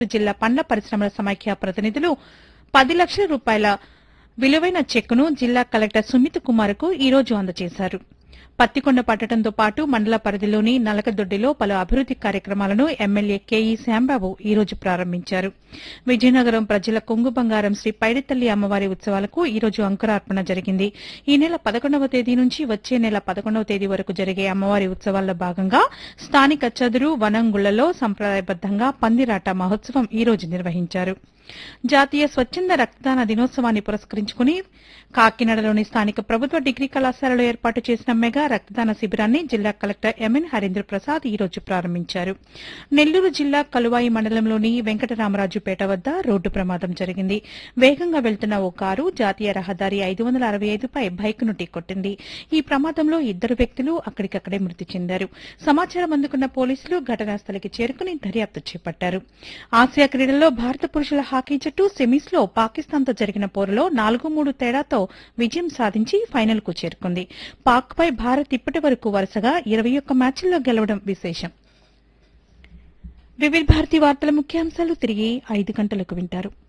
జిల్లా పండ్ల పరిశ్రమల సమైక్య ప్రతినిధులు పది లక్షల రూపాయల విలువైన చెక్కును జిల్లా కలెక్టర్ సుమిత్ కుమార్ కు ఈ రోజు అందజేశారు పత్తికొండ పట్టడంతో పాటు మండల పరిధిలోని నలకదొడ్డిలో పలు అభివృద్ది కార్యక్రమాలను ఎమ్మెల్యే కేఈ శాంబాబు ఈ రోజు ప్రారంభించారు విజయనగరం ప్రజల కొంగు బంగారం శ్రీ పైడితల్లి అమ్మవారి ఉత్సవాలకు ఈ రోజు అంకురార్పణ జరిగింది ఈ నెల పదకొండవ తేదీ నుంచి వచ్చే నెల పదకొండవ తేదీ వరకు జరిగే అమ్మవారి ఉత్సవాల్లో భాగంగా స్థానిక చదురు వనంగుళ్లలో సంప్రదాయబద్దంగా పందిరాట మహోత్సవం ఈ రోజు నిర్వహించారు జాతీయ స్వచ్ఛంద రక్తదాన దినోత్సవాన్ని పురస్కరించుకుని కాకినాడలోని స్థానిక ప్రభుత్వ డిగ్రీ కళాశాలలో ఏర్పాటు చేసిన మెగా రక్తదాన శిబిరాన్ని జిల్లా కలెక్టర్ ఎంఎన్ హరీంద్ర ప్రసాద్ ఈ రోజు ప్రారంభించారు నెల్లూరు జిల్లా కలువాయి మండలంలోని వెంకటరామరాజుపేట వద్ద రోడ్డు ప్రమాదం జరిగింది వేగంగా వెళ్తున్న ఓ కారు జాతీయ రహదారి ఐదు వందల అరవై ఐదుపై బైక్ను ఢీకొట్టింది ఈ ప్రమాదంలో ఇద్దరు వ్యక్తులు అక్కడికక్కడే మృతి చెందారు సమాచారం అందుకున్న పోలీసులు ఘటనా స్థలికి చేరుకుని దర్యాప్తు చేపట్టారు ఆసియా క్రీడల్లో భారత పురుషుల హాకీ జట్టు సెమీస్ లో పాకిస్తాన్ తో జరిగిన పోరులో నాలుగు మూడు తేడాతో విజయం సాధించి ఫైనల్ కు చేరుకుంది పాక్ పై భారత్ ఇప్పటి వరకు వరుసగా ఇరవై ఒక్క మ్యాచ్ల్లో గెలవడం విశేషం వివిధ భారతి వార్తల ముఖ్యాంశాలు తిరిగి ఐదు గంటలకు వింటారు